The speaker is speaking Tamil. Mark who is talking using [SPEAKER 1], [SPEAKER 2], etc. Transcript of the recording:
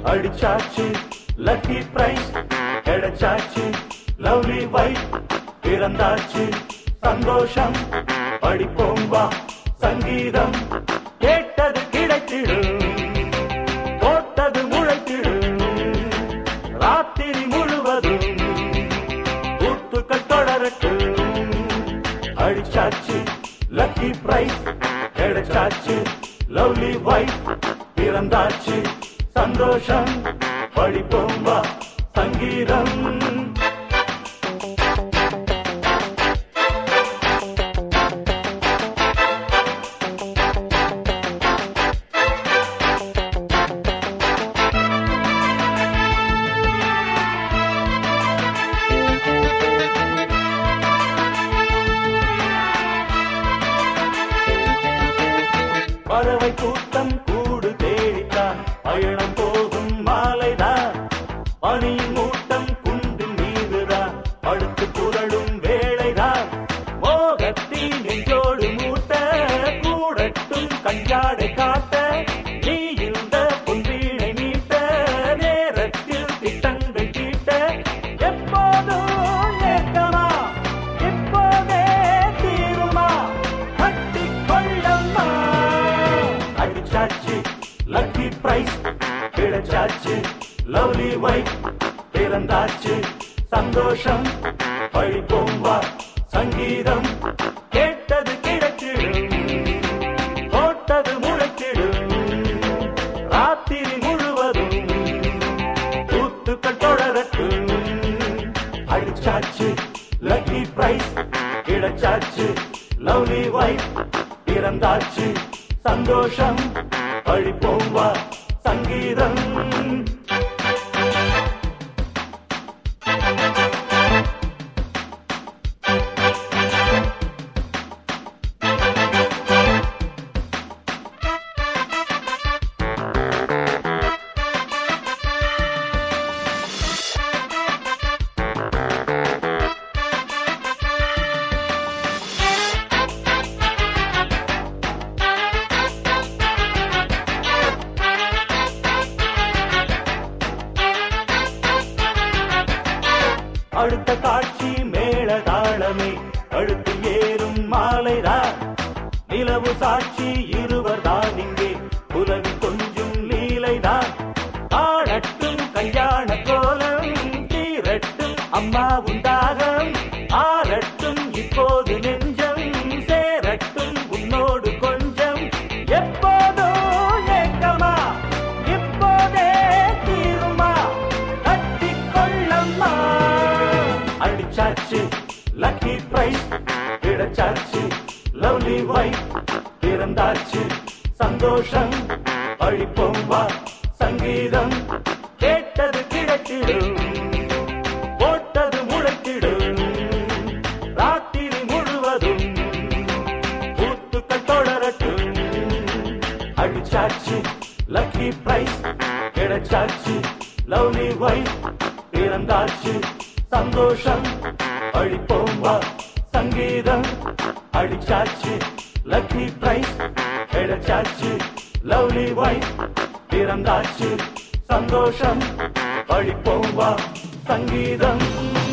[SPEAKER 1] அடிச்சாச்சு லக்கி பிரைஸ் கிடைச்சாச்சு லவ்லி வைஃப் பிறந்தாச்சு சந்தோஷம் படிப்போம் வா சங்கீதம் கேட்டது கிடைத்திடும் போட்டது முளைத்திடும் ராத்திரி முழுவதும் கூத்துக்கள் தொடரட்டும் அடிச்சாச்சு லக்கி பிரைஸ் கிடைச்சாச்சு லவ்லி வைஃப் பிறந்தாச்சு சந்தோஷம் படிப்போம் வா சங்கீதம் பறவை கூட்டம் கூடு தேடித்தான் பயணம் போகும் மாலைதான் பனியின் மூட்டம் குன்றின் மீதுதான் அடுத்து புரளும் வேளைதான் மோகத்தின் நெஞ்சோடு மூட்ட கூடட்டும் கஞ்சாடை காட்ட நீ இந்த பொன்வீணை மீட்ட நேரத்தில் திட்டங்கள் தீட்ட எப்போதும் ஏக்கமா இப்போதே தீருமா கட்டிக் கொள்ளம்மா அடிச்சாச்சு லக்கி பிரைஸ் கிடைச்சாச்சு லவ்லி வைஃப் பிறந்தாச்சு சந்தோஷம் படிப்போம் வா சங்கீதம் கேட்டது கிடைச்சிடும் போட்டது முளைச்சிடும் ராத்திரி முழுவதும் கூத்துக்கள் தொடரட்டும் அடிச்சாச்சு லக்கி பிரைஸ் கிடைச்சாச்சு லவ்லி வைஃப் பிறந்தாச்சு சந்தோஷம் அழிப்போம் வா சங்கீதம் அடுத்த காட்சி மேளதாளமே அடுத்து ஏறும் மாலைதான் நிலவு சாட்சி இருவர் தான் இங்கே உலகு கொஞ்சம் லீலைதான் ஆடட்டும் கல்யாண கோலம் தீரட்டும் அம்மா உண்டாகம் ஆரட்டும் இப்போது நெஞ்சம் சேரட்டும் உன்னோடு கொஞ்சம் எப்போதோ ஏக்கமா இப்போதே தீருமா கட்டிக் கொள்ளம்மா அடிச்சாச்சு லக்கி பிரைஸ் கிடைச்சாச்சு லவ்லி வைஃப் பிறந்தாச்சு சந்தோஷம் அழிப்போம் வா சங்கீதம் கேட்டது கிடைத்திடும் போட்டது முளைத்திடும் ராத்திரி முழுவதும் கூத்துக்கள் தொடரட்டும் அடிச்சாச்சு லக்கி பிரைஸ் கிடைச்சாச்சு லவ்லி வைஃப் பிறந்தாச்சு சந்தோஷம் அழிப்போம் வா சங்கீதம் அடிச்சாச்சு லக்கி பிரைஸ் கிடைச்சாச்சு லவ்லி வைஃப் பிறந்தாச்சு சந்தோஷம் அழிப்போம் வா சங்கீதம்